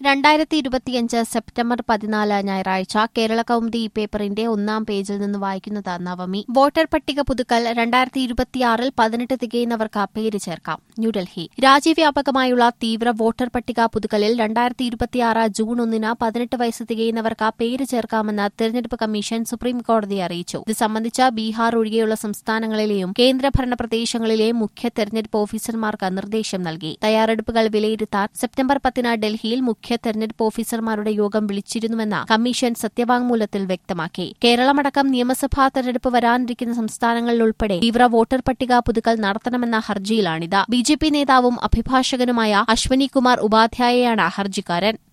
രണ്ടായിരത്തി ഇരുപത്തിയഞ്ച് സെപ്റ്റംബർ പതിനാല് ഞായറാഴ്ച കേരള കൗമുദി ഈ പേപ്പറിന്റെ ഒന്നാം പേജിൽ നിന്ന് വായിക്കുന്നത് നവമി വോട്ടർ പട്ടിക പുതുക്കൽ രണ്ടായിരത്തി ഇരുപത്തിയാറിൽ പതിനെട്ട് തികയുന്നവർക്ക് പേര് ചേർക്കാം ന്യൂഡൽഹി രാജ്യവ്യാപകമായുള്ള തീവ്ര വോട്ടർ പട്ടിക പുതുക്കലിൽ രണ്ടായിരത്തി ഇരുപത്തിയാറ് ജൂൺ ഒന്നിന് പതിനെട്ട് വയസ്സ് തികയുന്നവർക്ക് പേര് ചേർക്കാമെന്ന് തെരഞ്ഞെടുപ്പ് കമ്മീഷൻ സുപ്രീം കോടതിയെ അറിയിച്ചു ഇത് സംബന്ധിച്ച് ബീഹാർ ഒഴികെയുള്ള സംസ്ഥാനങ്ങളിലെയും കേന്ദ്രഭരണ പ്രദേശങ്ങളിലെയും മുഖ്യ തെരഞ്ഞെടുപ്പ് ഓഫീസർമാർക്ക് നിർദ്ദേശം നൽകി തയ്യാറെടുപ്പുകൾ വിലയിരുത്താൻ സെപ്റ്റംബർ പത്തിന് ഡൽഹിയിൽ മുഖ്യ തെരഞ്ഞെടുപ്പ് ഓഫീസർമാരുടെ യോഗം വിളിച്ചിരുന്നുവെന്ന് കമ്മീഷൻ സത്യവാങ്മൂലത്തിൽ വ്യക്തമാക്കി കേരളമടക്കം നിയമസഭാ തെരഞ്ഞെടുപ്പ് വരാനിരിക്കുന്ന സംസ്ഥാനങ്ങളിലുൾപ്പെടെ തീവ്ര വോട്ടർ പട്ടിക പുതുക്കൽ നടത്തണമെന്ന ഹർജിയിലാണിത് ബിജെപി നേതാവും അഭിഭാഷകനുമായ അശ്വനി കുമാർ ഉപാധ്യായയാണ് ഹർജിക്കാരൻ